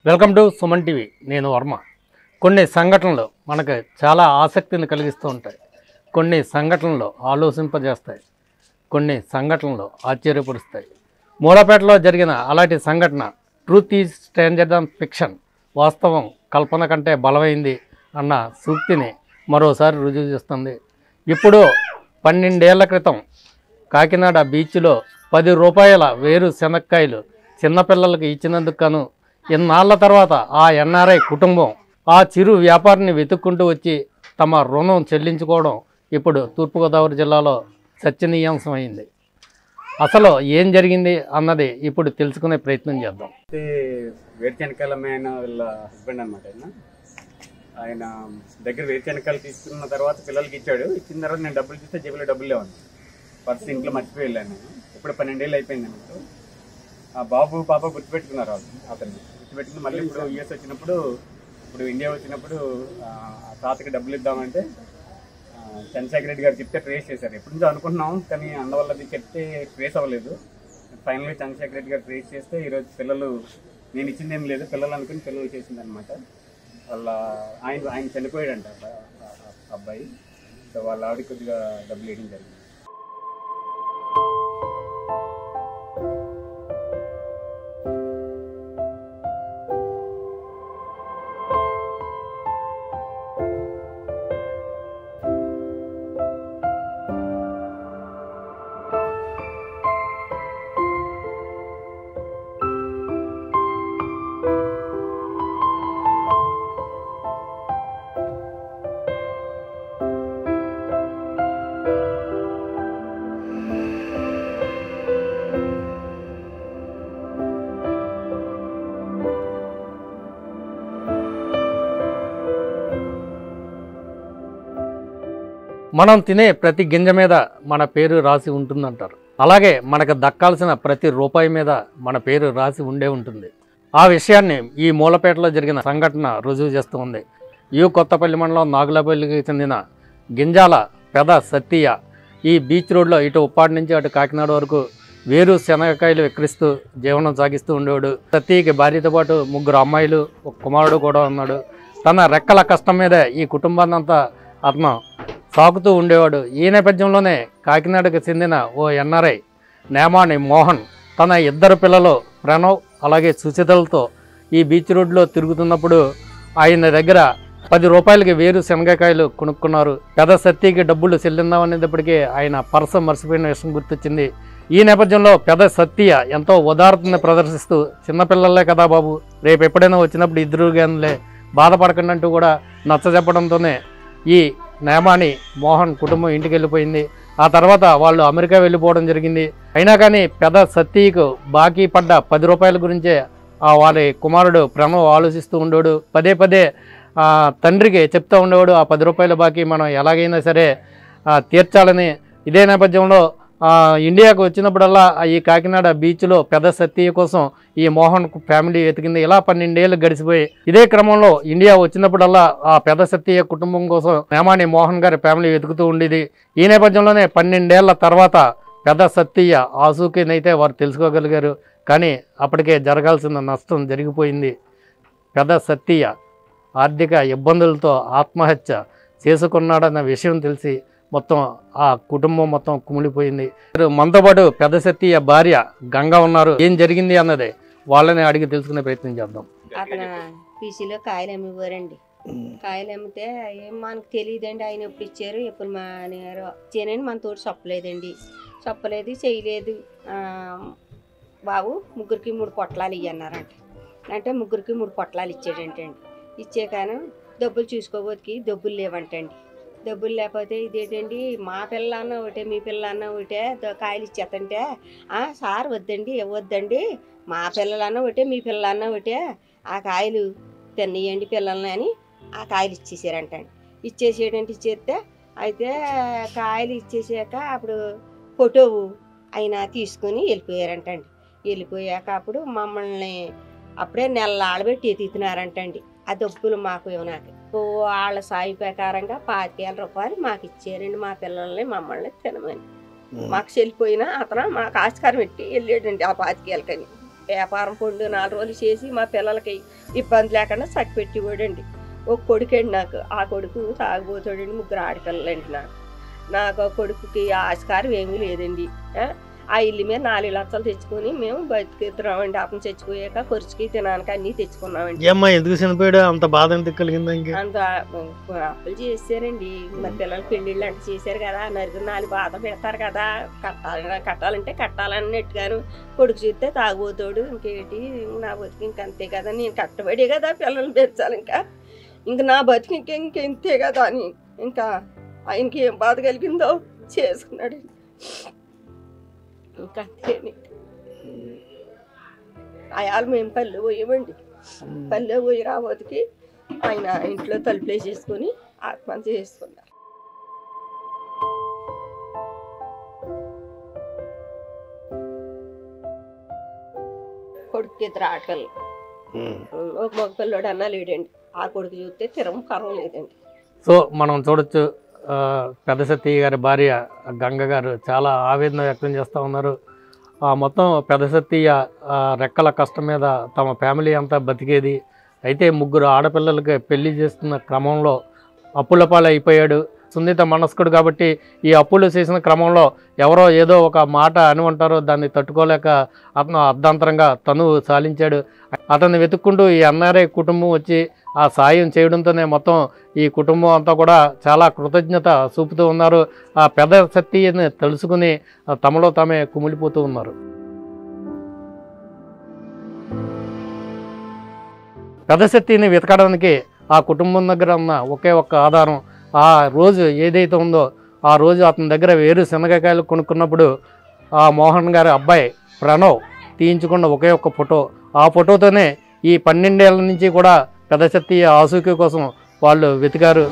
Welcome to Suman TV నేను వర్మ కొన్ని సంఘటనలు మనకు చాలా ఆసక్తిని కలిగిస్తూ ఉంటాయి కొన్ని సంఘటనలు ఆలోచింపజేస్తాయి కొన్ని సంఘటనలు ఆశ్చర్యపరుస్తాయి మూలపేటలో జరిగిన అలాంటి సంఘటన truth is stranger than fiction వాస్తవం కల్పన కంటే బలమైంది అన్న సూక్తిని మరోసారి రుజువు చేస్తుంది ఇప్పుడు పన్నెండేళ్ల క్రితం కాకినాడ బీచ్లో పది రూపాయల వేరు శనక్కాయలు చిన్నపిల్లలకు ఇచ్చినందుకు గాను ఇన్నాళ్ల తర్వాత ఆ ఎన్ఆర్ఐ కుటుంబం ఆ చిరు వ్యాపారిని వెతుక్కుంటూ వచ్చి తమ రుణం చెల్లించుకోవడం ఇప్పుడు తూర్పుగోదావరి జిల్లాలో చర్చనీయాంశమైంది అసలు ఏం జరిగింది అన్నది ఇప్పుడు తెలుసుకునే ప్రయత్నం చేద్దాం అయితే వేరుశనకాయల ఆయన వీళ్ళ హస్బెండ్ అనమాట ఆయన ఆయన దగ్గర వేరుశనకాయలు తీసుకున్న తర్వాత పిల్లలకి ఇచ్చాడు ఇచ్చిన తర్వాత నేను డబ్బులు చూస్తే జేబులో డబ్బులు లేవని పర్స్ ఇంట్లో మర్చిపోయి వెళ్ళాను నేను ఇప్పుడు పన్నెండేళ్ళు అయిపోయింది నాకు ఆ బాబు పాప గుర్తుపెట్టుకున్నారు వాళ్ళు అతన్ని గుర్తుపెట్టుకుని మళ్ళీ ఇప్పుడు యూఎస్ వచ్చినప్పుడు ఇప్పుడు ఇండియా వచ్చినప్పుడు ఆ ఆ తాతకి డబ్బులు ఇద్దామంటే ఆ, చంద్రశేఖర్ రెడ్డి గారు చెప్తే ట్రేస్ చేశారు ఎప్పటి నుంచో అనుకుంటున్నాం కానీ అందువల్ల చెప్తే ట్రేస్ అవ్వలేదు ఫైనల్గా చంద్రశేఖర్ రెడ్డి గారు ట్రేస్ చేస్తే ఈరోజు పిల్లలు నేను ఇచ్చింది ఏం లేదు పిల్లలు అనుకుని పిల్లలు చేసింది అనమాట వాళ్ళ ఆయన ఆయన చనిపోయాడంట అబ్బా- ఆ- ఆ అబ్బాయి సో వాళ్ళ ఆవిడ కొద్దిగా డబ్బులు వేయడం జరిగింది మనం తినే ప్రతి గింజ మీద మన పేరు రాసి ఉంటుందంటారు అలాగే మనకు దక్కాల్సిన ప్రతి రూపాయి మీద మన పేరు రాసి ఉండే ఉంటుంది ఆ విషయాన్ని ఈ మూలపేటలో జరిగిన సంఘటన రుజువు చేస్తూ ఉంది యు కొత్తపల్లి మండలం నాగులపల్లికి చెందిన గింజాల పెద సత్తియ ఈ బీచ్ రోడ్లో ఇటు ఉప్పాడి నుంచి అటు కాకినాడ వరకు వేరు శనగకాయలు విక్రిస్తూ జీవనం సాగిస్తూ ఉండేవాడు సత్యకి భార్యతో పాటు ముగ్గురు అమ్మాయిలు ఒక కుమారుడు కూడా ఉన్నాడు తన రెక్కల కష్టం మీదే ఈ కుటుంబాన్ని అంతా అతను సాగుతూ ఉండేవాడు ఈ నేపథ్యంలోనే కాకినాడకు చెందిన ఓ ఎన్ఆర్ఐ నేమాని మోహన్ తన ఇద్దరు పిల్లలు ప్రణవ్ అలాగే సుచితలతో ఈ బీచ్ రోడ్లో తిరుగుతున్నప్పుడు ఆయన దగ్గర పది రూపాయలకి వేరు శనగకాయలు కొనుక్కున్నారు పెద్ద సత్తికి డబ్బులు చెల్లిందామనేటప్పటికీ ఆయన పర్స మర్చిపోయిన విషయం గుర్తొచ్చింది ఈ నేపథ్యంలో పెద్ద సత్య ఎంతో ఉదారతని ప్రదర్శిస్తూ చిన్నపిల్లలే కదా బాబు రేపు ఎప్పుడైనా వచ్చినప్పుడు ఇద్దరు గానిలే బాధపడకండి అంటూ కూడా నచ్చజెప్పడంతోనే ఈ నేమాని మోహన్ కుటుంబం ఇంటికి వెళ్ళిపోయింది ఆ తర్వాత వాళ్ళు అమెరికా వెళ్ళిపోవడం జరిగింది అయినా కానీ పెద్ద సత్యకు బాకీ పడ్డ పది రూపాయల గురించే ఆ వారి కుమారుడు ప్రణవ్ ఆలోచిస్తూ ఉండేవాడు పదే పదే ఆ తండ్రికి చెప్తూ ఉండేవాడు ఆ పది రూపాయల బాకీ మనం ఎలాగైనా సరే ఆ, తీర్చాలని ఇదే నేపథ్యంలో ఆ, ఇండియాకు వచ్చినప్పుడల్లా ఆ ఈ కాకినాడ బీచ్లో పెద్ద సత్య కోసం ఈ మోహన్ కు ఫ్యామిలీ వెతికింది ఇలా పన్నెండేళ్ళు గడిచిపోయి ఇదే క్రమంలో ఇండియా వచ్చినప్పుడల్లా ఆ పెద్ద సత్య కుటుంబం కోసం నేమాని మోహన్ గారి ఫ్యామిలీ వెతుకుతూ ఉండేది ఈ నేపథ్యంలోనే పన్నెండేళ్ల తర్వాత పెద్ద సత్య ఆసూకినైతే వారు తెలుసుకోగలిగారు కానీ అప్పటికే జరగాల్సిన నష్టం జరిగిపోయింది పెద్ద సత్య ఆర్థిక ఇబ్బందులతో ఆత్మహత్య చేసుకున్నాడన్న విషయం తెలిసి మొత్తం ఆ కుటుంబం మొత్తం కుమిలిపోయింది మనతో పాటు పెద్ద సత్య భార్య గంగ ఉన్నారు ఏం జరిగింది అన్నదే వాళ్ళని అడిగి తెలుసుకునే ప్రయత్నం చేద్దాం అతను పీసీలో కాయలు అమ్మిపోరండి కాయలు అమ్మితే ఏం మనకు తెలియదండి ఆయన ఎప్పుడు ఇచ్చారు ఎప్పుడు మా అనేవారు ఇచ్చానని మన తోటి చెప్పలేదండి చెప్పలేదు చేయలేదు ఆ, బాబు ముగ్గురికి మూడు పొట్లాలు ఇయ్యన్నారంట అంటే ముగ్గురికి మూడు పొట్లాలు ఇచ్చాడంటండి ఇచ్చాకను డబ్బులు చూసుకోబోతుకి డబ్బులు లేవంటండి డబ్బులు లేకపోతే ఇదేంటండి మా పిల్ల అన్న ఒకటే మీ పిల్ల అన్న ఒకటే ద- కాయలు ఇచ్చేతంటే "ఆ, సార్ వద్దండి ఇవ్వద్దండి మా పిల్లలన్న ఒకటే మీ పిల్లలన్న ఒకటే ఆ కాయలు తిన్నయండి పిల్లల్ని అని ఆ కాయలు ఇచ్చేసారంటండి ఇచ్చేసేటంటే ఇచ్చేస్తే అయితే కాయలు ఇచ్చేసాక అప్పుడు ఫోటో ఆయన తీసుకొని వెళ్ళిపోయారంటండి వెళ్ళిపోయాక అప్పుడు మమ్మల్ని అప్పుడే నెల ఆడబెట్టి ఎత్తుతున్నారంటండి ఆ డబ్బులు మాకు ఇవ్వనాక ఓ వాళ్ళ సాయి ప్రకారంగా పాతికేల రూపాయలు మాకు ఇచ్చారండి మా పిల్లల్ని మమ్మల్ని తినమని మాకు చెల్లిపోయినా అతను మాకు ఆస్కారం పెట్టి వెళ్ళాడండి ఆ పాతికేలకని వ్యాపారం పండు నాలుగు రోజులు చేసి మా పిల్లలకి ఇబ్బంది లేకుండా చక్కి పెట్టివాడండి ఒక కొడుకండి నాకు ఆ కొడుకు తాగిపోతాడండి ముగ్గురు ఆడపిల్లలండి నాకు నాకు ఆ కొడుకుకి ఆస్కారం ఏమీ లేదండి ఆ? ఆ ఇల్లు మీద నాలుగు లక్షలు తెచ్చుకొని మేము బతికిస్తున్నామండి అతను చచ్చిపోయాక ఖర్చుకి తినానికి అన్నీ తెచ్చుకున్నామండి ఏమ్మా ఎందుకు చనిపోయాడు అంత బాధ ఎందుకు కలిగిందా ఇంక అంత అప్పులు చేశారండి మరి పిల్లలు పెళ్ళిళ్ళు అంటే చేశారు కదా నలుగురు నాలుగు బాధ పెడతారు కదా కట్టాలి కట్టాలంటే కట్టాలన్నట్టుగాను కొడుకు చూస్తే తాగుబోతాడు ఇంకేంటి నా బతుకు ఇంక అంతే కదా నేను కట్టబడే కదా పిల్లల్ని పెంచాలి ఇంకా ఇంక నా బతుకు ఇంక ఇంకెంతే కదా అని ఇంకా ఆయనకి ఏం బాధ కలిగిందో చేసుకున్నాడు ఇంకా అంతేని అయాలు మేము పల్లె పోయామండి పల్లె పోయి రాబోతుకి ఆయన ఇంట్లో తలుపులేసేసుకొని ఆత్మహత్య చేసుకున్నారు కొడుకు ఇద్దరు ఆటలు ఒక మగ పిల్లోడు అన్నా లేడండి ఆ కొడుకు చూస్తే తిరం కరం లేదండి సో మనం చూడొచ్చు ఆ, పెద్ద సత్య గారి భార్య గంగ గారు చాలా ఆవేదన వ్యక్తం చేస్తూ ఉన్నారు ఆ మొత్తం పెద్ద సత్య ఆ, రెక్కల కష్టం మీద తమ ఫ్యామిలీ అంతా బతికేది అయితే ముగ్గురు ఆడపిల్లలకి పెళ్లి చేస్తున్న క్రమంలో అప్పుల పాలు అయిపోయాడు సున్నిత మనస్కుడు కాబట్టి ఈ అప్పులు చేసిన క్రమంలో ఎవరో ఏదో ఒక మాట అని ఉంటారో దాన్ని తట్టుకోలేక అతను అర్ధాంతరంగా తను సాలించాడు అతన్ని వెతుక్కుంటూ ఈ ఎన్ఆర్ఐ కుటుంబం వచ్చి ఆ సాయం చేయడంతోనే మొత్తం ఈ కుటుంబం అంతా కూడా చాలా కృతజ్ఞత చూపుతూ ఉన్నారు ఆ పెద్ద శక్తిని తెలుసుకుని ఆ తమలో తామే కుమిలిపోతూ ఉన్నారు పెద్ద శక్తిని వెతకడానికి ఆ కుటుంబం దగ్గర ఉన్న ఒకే ఒక్క ఆధారం ఆ రోజు ఏదైతే ఉందో ఆ రోజు అతని దగ్గర వేరు శనగకాయలు కొనుక్కున్నప్పుడు ఆ మోహన్ గారి అబ్బాయి ప్రణవ్ తీయించుకున్న ఒకే ఒక్క ఫోటో ఆ ఫోటోతోనే ఈ పన్నెండేళ్ల నుంచి కూడా పెద్ద శక్తి ఆసూకి కోసం వాళ్ళు వెతికారు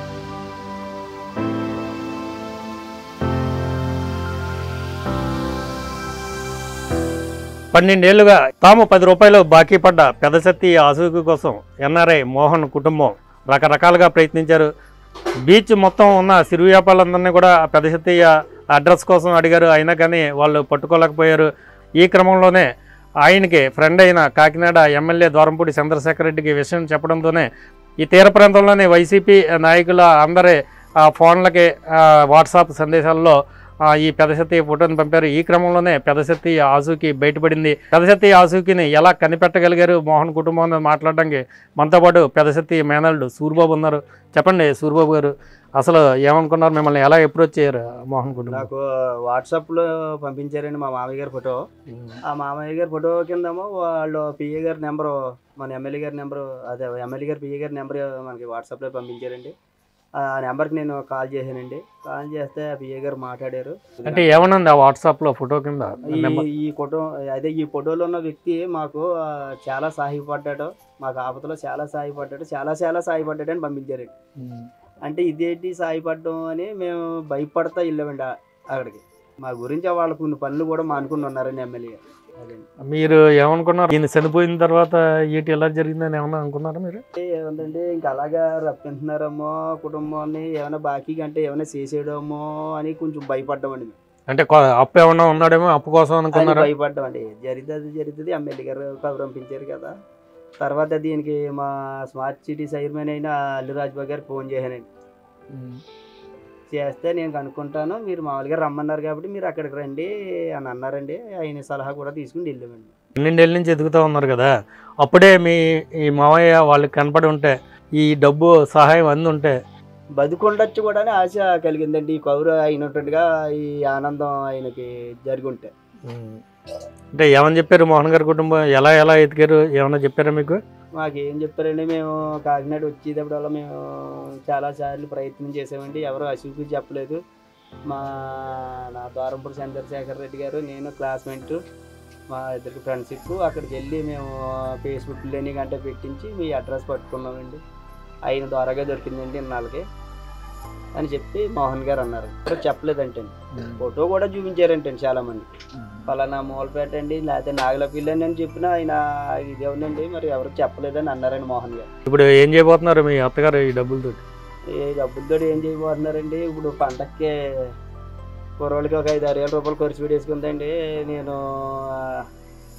పన్నెండేళ్లుగా తాము పది రూపాయలు బాకీ పడ్డ పెద్ద శక్తి ఆసూకి కోసం ఎన్ఆర్ఐ మోహన్ కుటుంబం రకరకాలుగా ప్రయత్నించారు బీచ్ మొత్తం ఉన్న సిరు వ్యాపారులందరినీ కూడా ఆ పెద్ద శక్తి అడ్రస్ కోసం అడిగారు అయినా కానీ వాళ్ళు పట్టుకోలేకపోయారు ఈ క్రమంలోనే ఆయనకి ఫ్రెండ్ అయిన కాకినాడ ఎమ్మెల్యే ద్వారంపూడి చంద్రశేఖర్ రెడ్డికి ఈ విషయం చెప్పడంతోనే ఈ తీర ప్రాంతంలోని వైసీపీ నాయకుల అందరి ఆ, ఫోన్లకి ఆ, వాట్సాప్ సందేశాల్లో ఆ, ఈ పెదశక్తి ఫోటోని పంపారు ఈ క్రమంలోనే పెదశక్తి ఆసూకి బయటపడింది పెదశక్తి ఆసూకిని ఎలా కనిపెట్టగలిగారు మోహన్ కుటుంబం అని మాట్లాడడానికి మనతో పాటు పెదశక్తి మేనల్డ్ సూర్యబాబు ఉన్నారు చెప్పండి సూర్యబాబు గారు అసలు ఏమనుకున్నారు మిమ్మల్ని ఎలా అప్రోచ్ చేయరు మోహన్ కుటుంబం నాకు వాట్సాప్లో పంపించారండి మా మామయ్య గారి ఫోటో ఆ మామయ్య గారి ఫోటో కిందేమో వాళ్ళు పిఏ గారి నెంబరు మన ఎమ్మెల్యే గారి నెంబరు అదే ఎమ్మెల్యే గారి పిఏ గారి నెంబర్ మనకి వాట్సాప్లో పంపించారండి ఆ నెంబర్కి నేను కాల్ చేశానండి కాల్ చేస్తే ఆ పిఏ గారు మాట్లాడారు అంటే ఏమనుంది ఆ వాట్సాప్లో ఫోటో కింద ఈ నెంబర్ ఈ ఫోటో అదే ఈ ఫోటోలో ఉన్న వ్యక్తి మాకు ఆ, చాలా సహాయపడ్డాడు మాకు ఆపదలో చాలా సహాయపడ్డాడు చాలా చాలా సహాయపడ్డాడు అని పంపించారండి అంటే ఇదేంటి సాయపడడం అని మేము భయపడతా వెళ్ళామండి ఆ- అక్కడికి మా గురించి వాళ్ళు కొన్ని పనులు కూడా మానుకుని ఉన్నారండి ఎమ్మెల్యే అదే మీరు ఏమనుకున్నారు ఈయన చనిపోయిన తర్వాత ఏంటి ఎలా జరిగిందని ఏమన్నా అనుకున్నారా మీరు ఏముందంటే ఇంకా అలాగా రప్పింటున్నారేమో కుటుంబాన్ని ఏమైనా బాకీ అంటే ఏమైనా చేసేయడమో అని కొంచెం భయపడ్డామండి మేము. అంటే కొ- అప్పు ఏమన్నా ఉన్నాడేమో అప్పు కోసం అని అనుకున్నారా భయపడ్డామండి జరిగితే అది జరుగుతుంది ఎమ్మెల్యే గారు కబురు పంపించారు కదా తర్వాత దీనికి మా స్మార్ట్ సిటీ చైర్మన్ అయిన అల్లు రాజ్బాబు గారికి ఫోన్ చేశానండి చేస్తే నేను కనుక్కుంటాను మీరు మామూలుగా రమ్మన్నారు కాబట్టి మీరు అక్కడికి రండి అని అన్నారండి ఆయన సలహా కూడా తీసుకుని వెళ్ళామండి పన్నెండేళ్ళ నుంచి ఎదుగుతూ ఉన్నారు కదా అప్పుడే మీ ఈ మావయ్య వాళ్ళకి కనపడి ఉంటే ఈ డబ్బు సహాయం అంది ఉంటే బతుకుండొచ్చు కూడా అని ఆశ కలిగిందండి ఈ కౌరు అయినట్టుగా ఈ ఆనందం ఆయనకి జరిగి ఉంటే అంటే ఏమని చెప్పారు మోహన్ గారి కుటుంబం ఎలా ఎలా ఎతికారు ఏమన్నా చెప్పారా మీకు మాకేం చెప్పారండి మేము కాకినాడ వచ్చేటప్పుడల్లా మేము చాలా సార్లు ప్రయత్నం చేసామండి ఎవరు అసూకి చెప్పలేదు మా నా ద్వారంపూడి చంద్రశేఖర్ రెడ్డి గారు నేను క్లాస్మేట్ మా ఇద్దరికి ఫ్రెండ్షిప్ అక్కడికి వెళ్ళి మేము ఫేస్బుక్లోని గంట పెట్టించి మీ అడ్రస్ పట్టుకున్నామండి ఆయన ద్వారాగా దొరికిందండి ఇన్నాళ్ళకి అని చెప్పి మోహన్ గారు అన్నారు ఎవరు చెప్పలేదంటే ఫోటో కూడా చూపించారంటే చాలా మంది పలానా మూలపేట అండి లేకపోతే నాగలపల్లి అని చెప్పిన ఆయన ఇదే ఉందండి మరి ఎవరు చెప్పలేదని అన్నారండి మోహన్ గారు ఇప్పుడు ఏం చేయబోతున్నారు మీ అత్తగారు ఈ డబ్బులతో ఏ డబ్బులతో ఏం చేయబోతున్నారండి ఇప్పుడు పండక్కి కుర్రోళ్ళకి ఒక ఐదు ఆరు వేల రూపాయలు ఖర్చు పెట్టేసుకుందండి నేను ఆ,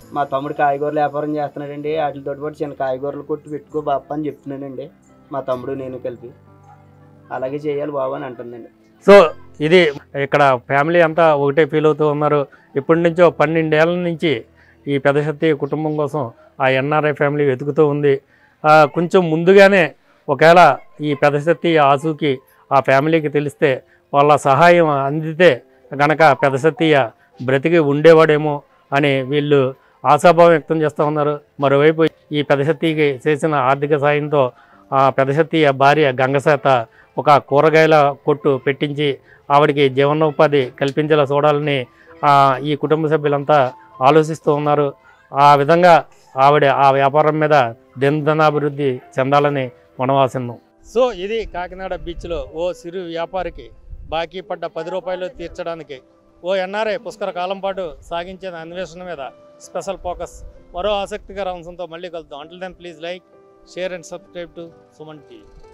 మా తమ్ముడు కాయగూరలు వ్యాపారం చేస్తున్నాడండి వాటితో పాటు చిన్న కాయగూరలు కొట్టు పెట్టుకో బాప్ప అని చెప్తున్నానండి మా తమ్ముడు నేను కలిపి అలాగే చేయాలి బాబు అని అంటుందండి సో ఇది ఇక్కడ ఫ్యామిలీ అంతా ఒకటే ఫీల్ అవుతూ ఉన్నారు ఇప్పటి నుంచో పన్నెండేళ్ల నుంచి ఈ పెదశక్తి కుటుంబం కోసం ఆ ఎన్ఆర్ఐ ఫ్యామిలీ వెతుకుతూ ఉంది ఆ, కొంచెం ముందుగానే ఒకవేళ ఈ పెదశక్తి ఆసుకి ఆ ఫ్యామిలీకి తెలిస్తే వాళ్ళ సహాయం అందితే గనక పెదశక్తియ బ్రతికి ఉండేవాడేమో అని వీళ్ళు ఆశాభావం వ్యక్తం చేస్తూ ఉన్నారు మరోవైపు ఈ పెదశక్తికి చేసిన ఆర్థిక సాయంతో ఆ పెదశక్తియ భార్య గంగసేత ఒక కూరగాయల కొట్టు పెట్టించి ఆవిడకి జీవనోపాధి కల్పించేలా చూడాలని ఆ, ఈ కుటుంబ సభ్యులంతా ఆలోచిస్తూ ఉన్నారు ఆ విధంగా ఆవిడ ఆ వ్యాపారం మీద దినదినాభివృద్ధి చెందాలని మనం ఆశిన్నాం సో ఇది కాకినాడ బీచ్లో ఓ సిరు వ్యాపారికి బాకీ పడ్డ పది రూపాయలు తీర్చడానికి ఓ ఎన్ఆర్ఐ పుష్కర కాలం పాటు సాగించిన అన్వేషణ మీద స్పెషల్ ఫోకస్ మరో ఆసక్తికర అంశంతో మళ్ళీ కలుద్దాం until then please like share and subscribe to Suman TV